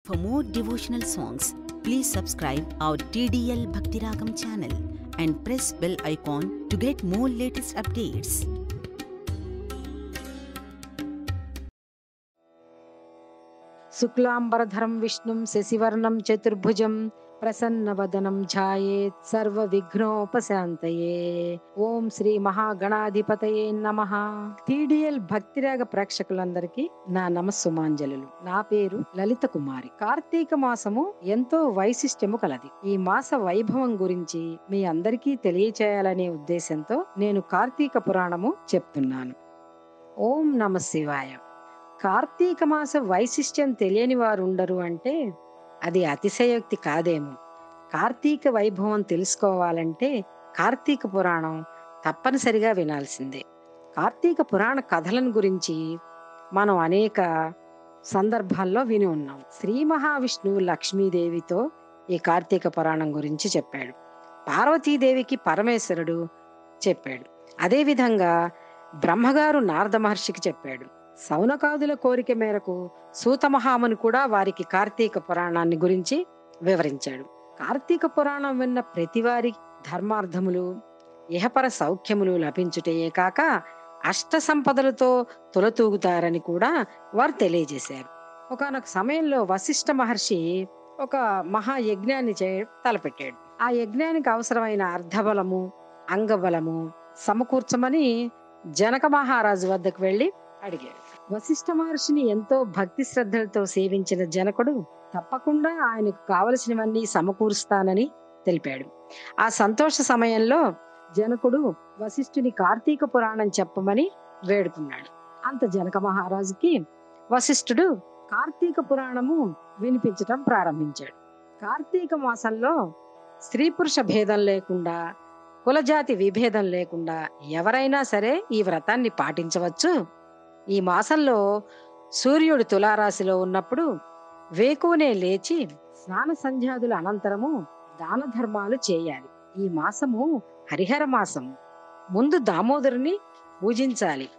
For more devotional songs, please subscribe our TDL Bhaktiragam channel and press bell icon to get more latest updates. శుక్లాంబరధరం విష్ణుం శశివర్ణం చతుర్భుజం ప్రసన్నవదనం ఛాయేత్ సర్వ విఘ్నోపశాంతయే ఓం శ్రీ మహాగణాధిపతయే నమ టీడీఎల్ భక్తిరాగ ప్రేక్షకులందరికీ నా నమస్సుమాంజలు నా పేరు లలిత కుమారి కార్తీక మాసము ఎంతో వైశిష్ట్యము కలది ఈ మాస వైభవం గురించి మీ అందరికీ తెలియచేయాలనే ఉద్దేశంతో నేను కార్తీక పురాణము చెప్తున్నాను ఓం నమ శివాయ కార్తీక మాస వైశిష్ట్యం తెలియని వారు ఉండరు అంటే అది అతిశయోక్తి కాదేమో కార్తీక వైభవం తెలుసుకోవాలంటే కార్తీక పురాణం తప్పనిసరిగా వినాల్సిందే కార్తీక పురాణ కథలను గురించి మనం అనేక సందర్భాల్లో విని ఉన్నాం శ్రీ మహావిష్ణువు లక్ష్మీదేవితో ఈ కార్తీక పురాణం గురించి చెప్పాడు పార్వతీదేవికి పరమేశ్వరుడు చెప్పాడు అదేవిధంగా బ్రహ్మగారు నారద మహర్షికి చెప్పాడు సౌనకాదుల కోరిక మేరకు సూతమహాముని కూడా వారికి కార్తీక పురాణాన్ని గురించి వివరించాడు కార్తీక పురాణం విన్న ప్రతివారి ధర్మార్థములు ఇహపర సౌఖ్యములు లభించుటయే కాక అష్ట సంపదలతో తొలతూగుతారని కూడా వారు తెలియజేశారు ఒకనొక సమయంలో వశిష్ఠ మహర్షి ఒక మహాయజ్ఞాన్ని చే తలపెట్టాడు ఆ యజ్ఞానికి అవసరమైన అర్ధబలము అంగబలము సమకూర్చమని జనక మహారాజు వద్దకు వెళ్లి అడిగాడు వశిష్ఠ మహర్షిని ఎంతో భక్తి శ్రద్ధలతో సేవించిన జనకుడు తప్పకుండా ఆయనకు కావలసినవన్నీ సమకూరుస్తానని తెలిపాడు ఆ సంతోష సమయంలో జనకుడు వశిష్ఠుని కార్తీక పురాణం చెప్పమని వేడుకున్నాడు అంత జనక మహారాజుకి వశిష్ఠుడు కార్తీక పురాణము వినిపించటం ప్రారంభించాడు కార్తీక మాసంలో స్త్రీ పురుష భేదం లేకుండా కులజాతి విభేదం లేకుండా ఎవరైనా సరే ఈ వ్రతాన్ని పాటించవచ్చు ఈ మాసంలో సూర్యుడు తులారాశిలో ఉన్నప్పుడు వేకువనే లేచి స్నాన సంధ్యాదుల అనంతరము దాన ధర్మాలు చేయాలి ఈ మాసము హరిహర మాసము ముందు దామోదరుని పూజించాలి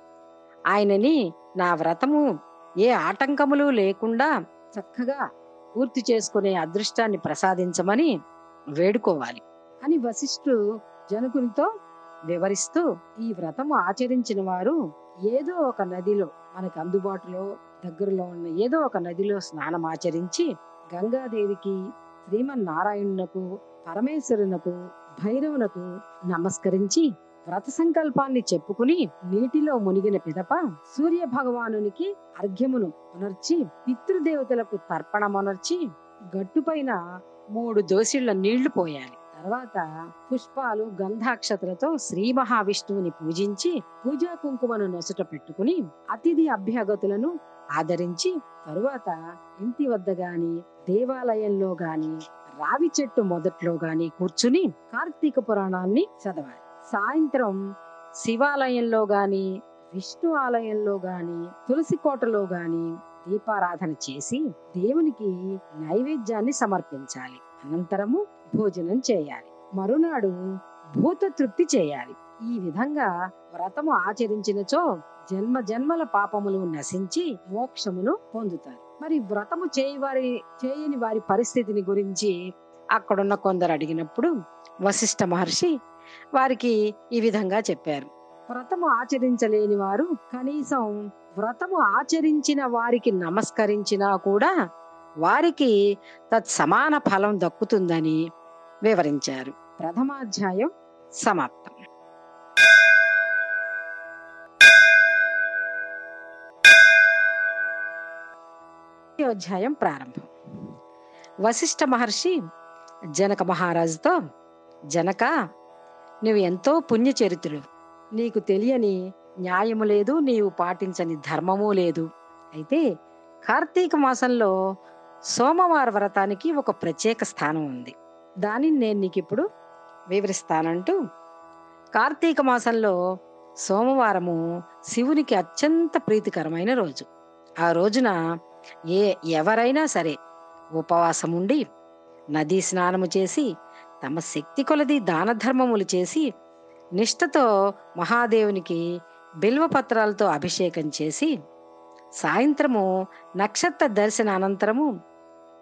ఆయనని నా వ్రతము ఏ ఆటంకములు లేకుండా చక్కగా పూర్తి చేసుకునే అదృష్టాన్ని ప్రసాదించమని వేడుకోవాలి అని వశిష్ఠు జనకునితో వివరిస్తూ ఈ వ్రతము ఆచరించిన వారు ఏదో ఒక నదిలో మనకు అందుబాటులో దగ్గరలో ఉన్న ఏదో ఒక నదిలో స్నానం ఆచరించి గంగాదేవికి శ్రీమన్నారాయణునకు పరమేశ్వరునకు భైరవునకు నమస్కరించి వ్రత సంకల్పాన్ని చెప్పుకుని నీటిలో మునిగిన పిదప సూర్య భగవానునికి అర్ఘ్యమును పునర్చి పితృదేవతలకు తర్పణమునర్చి గట్టుపైన మూడు దోసిళ్ల నీళ్లు పోయాలి తర్వాత పుష్పాలు గంధాక్షతలతో శ్రీ మహావిష్ణువుని పూజించి పూజా కుంకుమను నొసట పెట్టుకుని అతిథి అభ్యాగతులను ఆదరించి తరువాత ఇంటి వద్ద గాని దేవాలయంలో గాని రావి చెట్టు మొదట్లో గాని కూర్చుని కార్తీక పురాణాన్ని చదవాలి సాయంత్రం శివాలయంలో గాని విష్ణు ఆలయంలో గాని తులసి కోటలో గాని దీపారాధన చేసి దేవునికి నైవేద్యాన్ని సమర్పించాలి అనంతరము భోజనం చేయాలి మరునాడు భూత తృప్తి చేయాలి ఈ విధంగా వ్రతము ఆచరించినచో జన్మ జన్మల పాపములు నశించి మోక్షమును పొందుతారు మరి వ్రతము చేయవారి చేయని వారి పరిస్థితిని గురించి అక్కడున్న కొందరు అడిగినప్పుడు వశిష్ఠ మహర్షి వారికి ఈ విధంగా చెప్పారు వ్రతము ఆచరించలేని వారు కనీసం వ్రతము ఆచరించిన వారికి నమస్కరించినా కూడా వారికి తత్సమాన ఫలం దక్కుతుందని వివరించారు ప్రథమాధ్యాయం సమాప్తం అధ్యాయం ప్రారంభం వశిష్ఠ మహర్షి జనక మహారాజుతో జనక నువ్వు ఎంతో పుణ్యచరితులు నీకు తెలియని న్యాయము లేదు నీవు పాటించని ధర్మము లేదు అయితే కార్తీక మాసంలో సోమవార వ్రతానికి ఒక ప్రత్యేక స్థానం ఉంది దానిని నేను నీకు ఇప్పుడు వివరిస్తానంటూ కార్తీక మాసంలో సోమవారము శివునికి అత్యంత ప్రీతికరమైన రోజు ఆ రోజున ఏ ఎవరైనా సరే ఉపవాసం ఉండి నదీ స్నానము చేసి తమ శక్తి కొలది దాన ధర్మములు చేసి నిష్ఠతో మహాదేవునికి బిల్వపత్రాలతో అభిషేకం చేసి సాయంత్రము నక్షత్ర దర్శన అనంతరము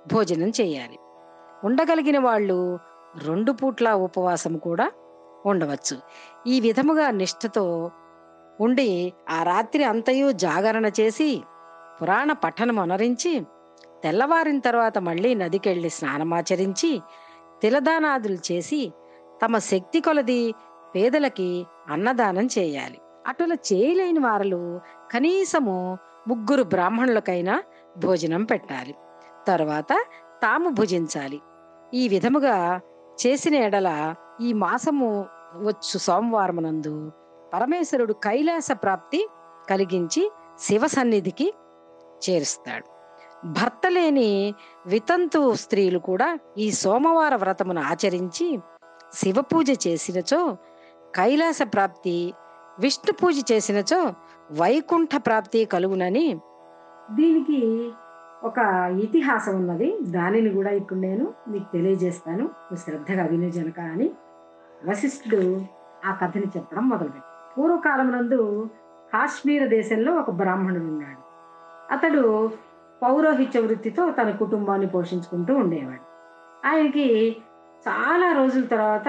భోజనం చేయాలి ఉండగలిగిన వాళ్ళు రెండు పూట్ల ఉపవాసం కూడా ఉండవచ్చు ఈ విధముగా నిష్ఠతో ఉండి ఆ రాత్రి అంతయు జాగరణ చేసి పురాణ పఠనం అనరించి తెల్లవారిన తర్వాత మళ్ళీ నదికెళ్ళి స్నానమాచరించి తిలదానాదులు చేసి తమ శక్తి కొలది పేదలకి అన్నదానం చేయాలి అటుల చేయలేని వారలు కనీసము ముగ్గురు బ్రాహ్మణులకైనా భోజనం పెట్టాలి తరువాత తాము భుజించాలి ఈ విధముగా చేసిన ఎడల ఈ మాసము వచ్చు సోమవారమునందు పరమేశ్వరుడు కైలాస ప్రాప్తి కలిగించి శివ సన్నిధికి చేరుస్తాడు భర్త లేని వితంతు స్త్రీలు కూడా ఈ సోమవార వ్రతమును ఆచరించి శివ పూజ చేసినచో కైలాస ప్రాప్తి విష్ణు పూజ చేసినచో వైకుంఠ ప్రాప్తి కలుగునని దీనికి ఒక ఇతిహాసం ఉన్నది దానిని కూడా ఇప్పుడు నేను మీకు తెలియజేస్తాను నువ్వు శ్రద్ధగా విను జనక అని వశిష్ఠుడు ఆ కథని చెప్పడం మొదలుపెట్టాడు పూర్వకాలం నందు కాశ్మీర దేశంలో ఒక బ్రాహ్మణుడు ఉన్నాడు అతడు పౌరోహిత్య వృత్తితో తన కుటుంబాన్ని పోషించుకుంటూ ఉండేవాడు ఆయనకి చాలా రోజుల తర్వాత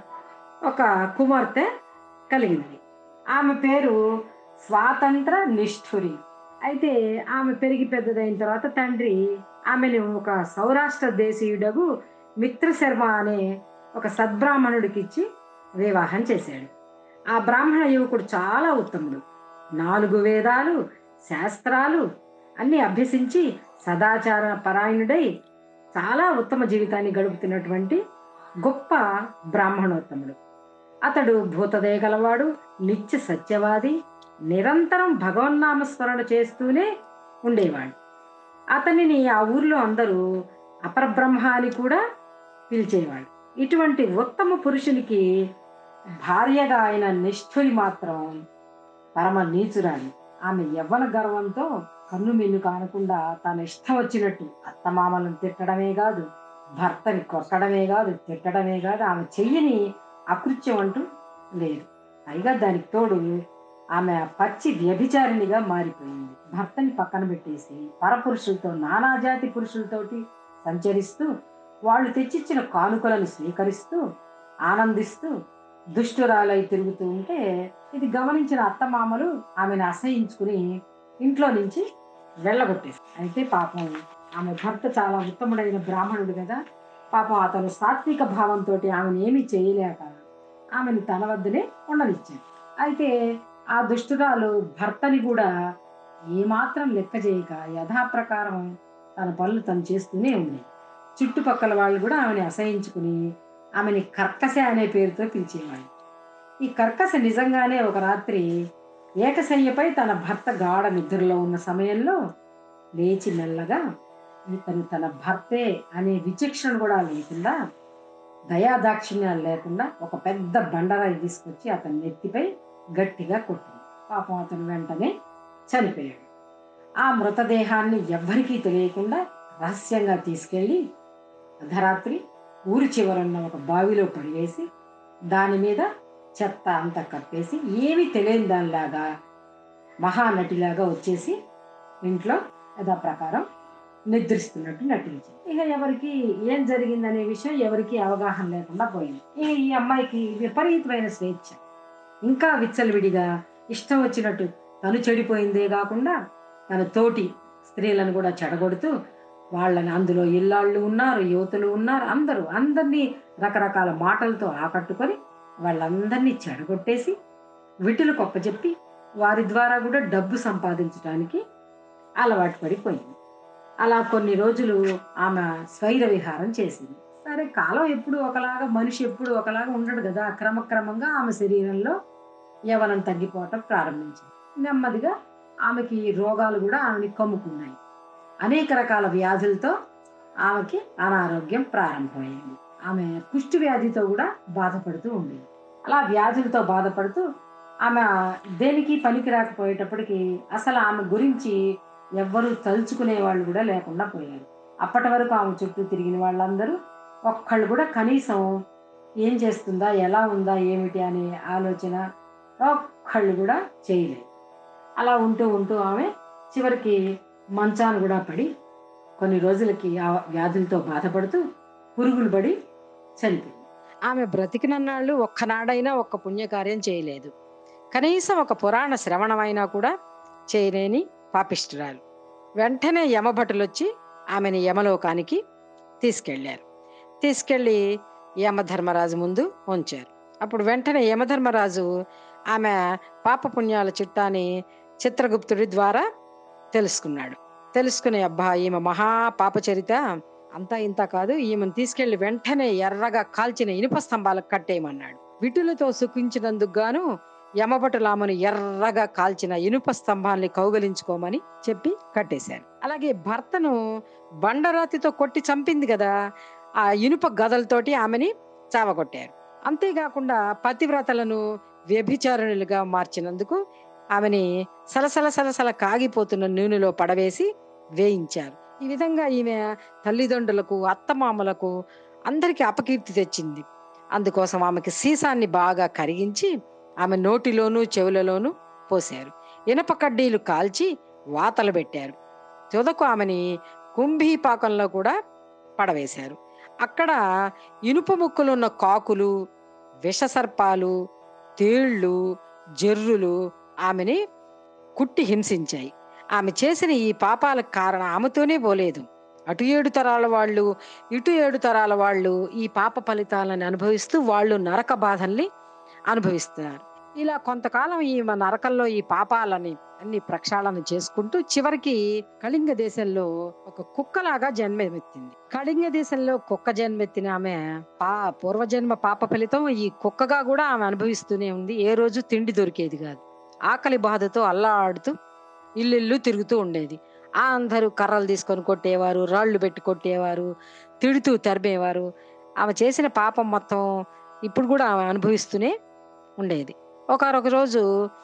ఒక కుమార్తె కలిగింది ఆమె పేరు స్వాతంత్ర నిష్ఠురి అయితే ఆమె పెరిగి పెద్దదైన తర్వాత తండ్రి ఆమెను ఒక సౌరాష్ట్ర దేశీయుడగు మిత్ర శర్మ అనే ఒక సద్బ్రాహ్మణుడికి ఇచ్చి వివాహం చేశాడు ఆ బ్రాహ్మణ యువకుడు చాలా ఉత్తముడు నాలుగు వేదాలు శాస్త్రాలు అన్ని అభ్యసించి సదాచార పరాయణుడై చాలా ఉత్తమ జీవితాన్ని గడుపుతున్నటువంటి గొప్ప బ్రాహ్మణోత్తముడు అతడు భూతదయ గలవాడు నిత్య సత్యవాది నిరంతరం భగవన్నామస్మరణ చేస్తూనే ఉండేవాడు అతనిని ఆ ఊర్లో అందరూ అపరబ్రహ్మ అని కూడా పిలిచేవాడు ఇటువంటి ఉత్తమ పురుషునికి భార్యగా అయిన నిష్ఠురి మాత్రం పరమ నీచురాలి ఆమె యవ్వన గర్వంతో కన్ను మిన్ను కానకుండా తన ఇష్టం వచ్చినట్టు అత్తమామలను తిట్టడమే కాదు భర్తని కొట్టడమే కాదు తిట్టడమే కాదు ఆమె చెయ్యని అకృత్యం అంటూ లేదు పైగా దానికి తోడు ఆమె పచ్చి వ్యభిచారిణిగా మారిపోయింది భర్తని పక్కన పెట్టేసి పరపురుషులతో నానాజాతి పురుషులతోటి సంచరిస్తూ వాళ్ళు తెచ్చిచ్చిన కానుకలను స్వీకరిస్తూ ఆనందిస్తూ దుష్టురాలై తిరుగుతూ ఉంటే ఇది గమనించిన అత్తమామలు ఆమెను అసహించుకుని ఇంట్లో నుంచి వెళ్ళగొట్టేసి అయితే పాపం ఆమె భర్త చాలా ఉత్తముడైన బ్రాహ్మణుడు కదా పాపం అతను సాత్విక భావంతో ఆమెను ఏమీ చేయలేక ఆమెను తన వద్దనే ఉండనిచ్చాడు అయితే ఆ దుష్టురాలు భర్తని కూడా ఏమాత్రం లెక్క చేయక యథాప్రకారం తన పనులు తను చేస్తూనే ఉంది చుట్టుపక్కల వాళ్ళు కూడా ఆమెని అసహించుకుని ఆమెని కర్కశ అనే పేరుతో పిలిచేవాళ్ళు ఈ కర్కశ నిజంగానే ఒక రాత్రి ఏకశయ్యపై తన భర్త గాఢ నిద్రలో ఉన్న సమయంలో లేచి మెల్లగా ఇతను తన భర్తే అనే విచక్షణ కూడా లేకుండా దయాదాక్షిణ్యాలు లేకుండా ఒక పెద్ద బండరాయి తీసుకొచ్చి అతని నెత్తిపై గట్టిగా కొట్టింది పాపం అతను వెంటనే చనిపోయాడు ఆ మృతదేహాన్ని ఎవ్వరికీ తెలియకుండా రహస్యంగా తీసుకెళ్ళి అర్ధరాత్రి ఊరి చివరన్న ఒక బావిలో పడివేసి దాని మీద చెత్త అంతా కప్పేసి ఏమీ తెలియని దానిలాగా మహానటిలాగా వచ్చేసి ఇంట్లో యథాప్రకారం నిద్రిస్తున్నట్టు నటించింది ఇక ఎవరికి ఏం జరిగిందనే విషయం ఎవరికి అవగాహన లేకుండా పోయింది ఇక ఈ అమ్మాయికి విపరీతమైన స్వేచ్ఛ ఇంకా విచ్చలవిడిగా ఇష్టం వచ్చినట్టు తను చెడిపోయిందే కాకుండా తన తోటి స్త్రీలను కూడా చెడగొడుతూ వాళ్ళని అందులో ఇల్లాళ్ళు ఉన్నారు యువతులు ఉన్నారు అందరూ అందరినీ రకరకాల మాటలతో ఆకట్టుకొని వాళ్ళందరినీ చెడగొట్టేసి విటులు చెప్పి వారి ద్వారా కూడా డబ్బు సంపాదించడానికి అలవాటు పడిపోయింది అలా కొన్ని రోజులు ఆమె స్వైర విహారం చేసింది సరే కాలం ఎప్పుడు ఒకలాగా మనిషి ఎప్పుడు ఒకలాగా ఉండడు కదా క్రమక్రమంగా ఆమె శరీరంలో యవనం తగ్గిపోవటం ప్రారంభించింది నెమ్మదిగా ఆమెకి రోగాలు కూడా ఆమెని కమ్ముకున్నాయి అనేక రకాల వ్యాధులతో ఆమెకి అనారోగ్యం ప్రారంభమైంది ఆమె కుష్టి వ్యాధితో కూడా బాధపడుతూ ఉండేది అలా వ్యాధులతో బాధపడుతూ ఆమె దేనికి పనికి రాకపోయేటప్పటికి అసలు ఆమె గురించి ఎవ్వరూ తలుచుకునే వాళ్ళు కూడా లేకుండా పోయారు అప్పటి వరకు ఆమె చుట్టూ తిరిగిన వాళ్ళందరూ ఒక్కళ్ళు కూడా కనీసం ఏం చేస్తుందా ఎలా ఉందా ఏమిటి అనే ఆలోచన ఒక్కళ్ళు కూడా చేయలేదు అలా ఉంటూ ఉంటూ ఆమె చివరికి మంచాన్ని కూడా పడి కొన్ని రోజులకి ఆ వ్యాధులతో బాధపడుతూ పురుగులు పడి చనిపోయింది ఆమె బ్రతికినన్నాళ్ళు ఒక్కనాడైనా ఒక్క పుణ్యకార్యం చేయలేదు కనీసం ఒక పురాణ శ్రవణమైనా కూడా చేయలేని పాపిష్టురాలు వెంటనే యమభటులు వచ్చి ఆమెను యమలోకానికి తీసుకెళ్లారు తీసుకెళ్లి యమధర్మరాజు ముందు ఉంచారు అప్పుడు వెంటనే యమధర్మరాజు ఆమె పాపపుణ్యాల చిట్టాని చిత్రగుప్తుడి ద్వారా తెలుసుకున్నాడు తెలుసుకునే అబ్బా ఈమె మహా పాపచరిత అంతా ఇంత కాదు ఈమెను తీసుకెళ్లి వెంటనే ఎర్రగా కాల్చిన ఇనుప స్తంభాలకు కట్టేయమన్నాడు విటులతో సుఖించినందుకు గాను యమభటులామను ఎర్రగా కాల్చిన ఇనుప స్తంభాన్ని కౌగలించుకోమని చెప్పి కట్టేశారు అలాగే భర్తను బండరాతితో కొట్టి చంపింది కదా ఆ ఇనుప గదలతోటి ఆమెని చావగొట్టారు అంతేకాకుండా పతివ్రతలను వ్యభిచారుణులుగా మార్చినందుకు ఆమెని సలసల సలసల కాగిపోతున్న నూనెలో పడవేసి వేయించారు ఈ విధంగా ఈమె తల్లిదండ్రులకు అత్తమామలకు అందరికీ అపకీర్తి తెచ్చింది అందుకోసం ఆమెకి సీసాన్ని బాగా కరిగించి ఆమె నోటిలోనూ చెవులలోనూ పోశారు ఇనప కడ్డీలు కాల్చి వాతలు పెట్టారు తుదకు ఆమెని కుంభీపాకంలో కూడా పడవేశారు అక్కడ ఇనుప ముక్కులున్న కాకులు విషసర్పాలు తేళ్లు జర్రులు ఆమెని కుట్టి హింసించాయి ఆమె చేసిన ఈ పాపాలకు కారణం ఆమెతోనే పోలేదు అటు ఏడు తరాల వాళ్ళు ఇటు ఏడు తరాల వాళ్ళు ఈ పాప ఫలితాలను అనుభవిస్తూ వాళ్ళు నరక బాధల్ని అనుభవిస్తున్నారు ఇలా కొంతకాలం ఈమె నరకంలో ఈ పాపాలని అన్ని ప్రక్షాళన చేసుకుంటూ చివరికి కళింగ దేశంలో ఒక కుక్కలాగా జన్మెత్తింది కళింగ దేశంలో కుక్క జన్మెత్తిన ఆమె పా పూర్వజన్మ పాప ఫలితం ఈ కుక్కగా కూడా ఆమె అనుభవిస్తూనే ఉంది ఏ రోజు తిండి దొరికేది కాదు ఆకలి బాధతో అల్లాడుతూ ఇల్లు తిరుగుతూ ఉండేది ఆ అందరూ కర్రలు తీసుకొని కొట్టేవారు రాళ్ళు పెట్టి కొట్టేవారు తిడుతూ తరిమేవారు ఆమె చేసిన పాపం మొత్తం ఇప్పుడు కూడా ఆమె అనుభవిస్తూనే ఉండేది ఒకరొక రోజు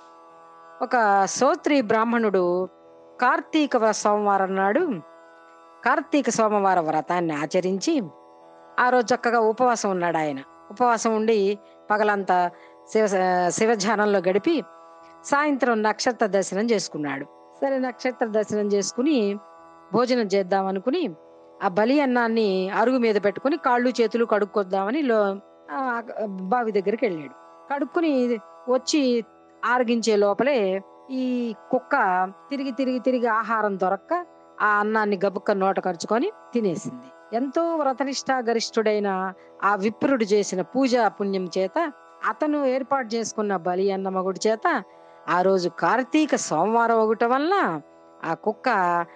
ఒక సోత్రి బ్రాహ్మణుడు కార్తీక వ- సోమవారం నాడు కార్తీక సోమవార వ్రతాన్ని ఆచరించి ఆ రోజు చక్కగా ఉపవాసం ఉన్నాడు ఆయన ఉపవాసం ఉండి పగలంతా శివ శివధ్యానంలో గడిపి సాయంత్రం నక్షత్ర దర్శనం చేసుకున్నాడు సరే నక్షత్ర దర్శనం చేసుకుని భోజనం చేద్దాం అనుకుని ఆ బలి అన్నాన్ని అరుగు మీద పెట్టుకుని కాళ్ళు చేతులు కడుక్కొద్దామని లో ఆ బావి దగ్గరికి వెళ్ళాడు కడుక్కుని వచ్చి ఆరగించే లోపలే ఈ కుక్క తిరిగి తిరిగి తిరిగి ఆహారం దొరక్క ఆ అన్నాన్ని గబుక్క నోట ఖర్చుకొని తినేసింది ఎంతో వ్రతనిష్ట గరిష్ఠుడైన ఆ విప్రుడు చేసిన పూజా పుణ్యం చేత అతను ఏర్పాటు చేసుకున్న బలి అన్న మగుడి చేత ఆ రోజు కార్తీక సోమవారం ఒకటి వల్ల ఆ కుక్క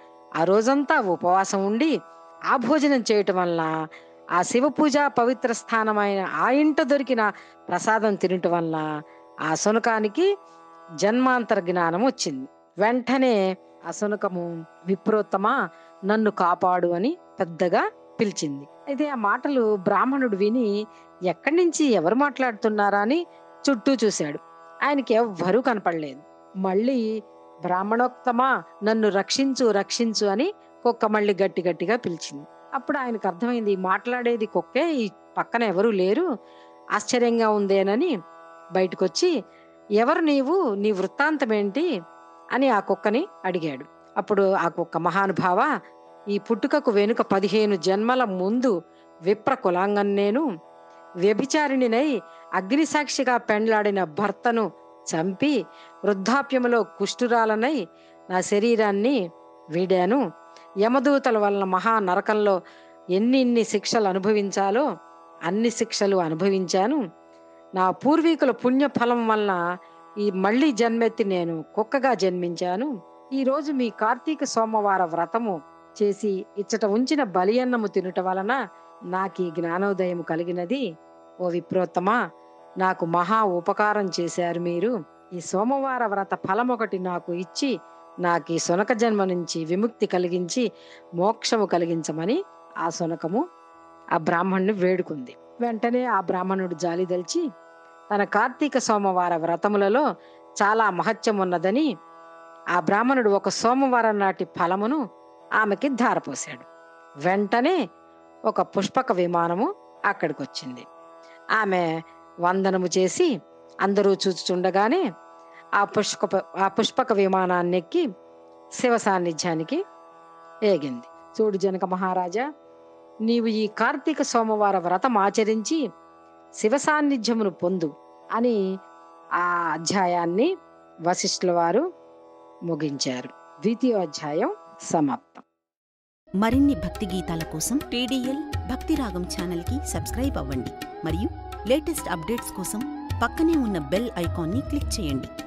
ఆ రోజంతా ఉపవాసం ఉండి ఆ భోజనం చేయటం వల్ల ఆ శివ పూజ పవిత్ర స్థానమైన ఆ ఇంట దొరికిన ప్రసాదం తినటం వల్ల ఆ శునకానికి జన్మాంతర జ్ఞానం వచ్చింది వెంటనే ఆ శునకము విప్రోత్తమ నన్ను కాపాడు అని పెద్దగా పిలిచింది అయితే ఆ మాటలు బ్రాహ్మణుడు విని ఎక్కడి నుంచి ఎవరు మాట్లాడుతున్నారా అని చుట్టూ చూశాడు ఆయనకి ఎవ్వరూ కనపడలేదు మళ్ళీ బ్రాహ్మణోక్తమా నన్ను రక్షించు రక్షించు అని కుక్క మళ్ళీ గట్టి గట్టిగా పిలిచింది అప్పుడు ఆయనకు అర్థమైంది ఈ మాట్లాడేది కుక్కే ఈ పక్కన ఎవరూ లేరు ఆశ్చర్యంగా ఉందేనని బయటకు వచ్చి ఎవరు నీవు నీ వృత్తాంతం ఏంటి అని ఆ కుక్కని అడిగాడు అప్పుడు ఆ కుక్క మహానుభావ ఈ పుట్టుకకు వెనుక పదిహేను జన్మల ముందు విప్ర కులాంగం నేను వ్యభిచారిణినై అగ్నిసాక్షిగా పెండ్లాడిన భర్తను చంపి వృద్ధాప్యములో కుష్ఠురాలనై నా శరీరాన్ని వీడాను యమదూతల వలన మహా నరకంలో ఎన్ని ఇన్ని శిక్షలు అనుభవించాలో అన్ని శిక్షలు అనుభవించాను నా పూర్వీకుల పుణ్యఫలం వలన ఈ మళ్ళీ జన్మెత్తి నేను కుక్కగా జన్మించాను ఈ రోజు మీ కార్తీక సోమవార వ్రతము చేసి ఇచ్చట ఉంచిన బలి అన్నము తినుట వలన నాకు ఈ జ్ఞానోదయం కలిగినది ఓ విప్రోత్తమా నాకు మహా ఉపకారం చేశారు మీరు ఈ సోమవార వ్రత ఫలం ఒకటి నాకు ఇచ్చి నాకు ఈ శునక జన్మ నుంచి విముక్తి కలిగించి మోక్షము కలిగించమని ఆ శునకము ఆ బ్రాహ్మణుని వేడుకుంది వెంటనే ఆ బ్రాహ్మణుడు జాలిదల్చి తన కార్తీక సోమవార వ్రతములలో చాలా మహత్యం ఉన్నదని ఆ బ్రాహ్మణుడు ఒక సోమవారం నాటి ఫలమును ఆమెకి ధారపోశాడు వెంటనే ఒక పుష్పక విమానము అక్కడికి వచ్చింది ఆమె వందనము చేసి అందరూ చూచుచుండగానే ఆ పుష్పక ఆ పుష్పక విమానాన్ని ఎక్కి శివ సాన్నిధ్యానికి ఏగింది చూడు జనక మహారాజా నీవు ఈ కార్తీక సోమవార వ్రతం ఆచరించి శివ సాన్నిధ్యమును పొందు అని ఆ అధ్యాయాన్ని వశిష్ఠుల వారు ముగించారు ద్వితీయోధ్యాయం సమాప్తం మరిన్ని భక్తి గీతాల కోసం టీడీఎల్ భక్తిరాగం ఛానల్కి సబ్స్క్రైబ్ అవ్వండి మరియు లేటెస్ట్ అప్డేట్స్ కోసం పక్కనే ఉన్న బెల్ ఐకాన్ని క్లిక్ చేయండి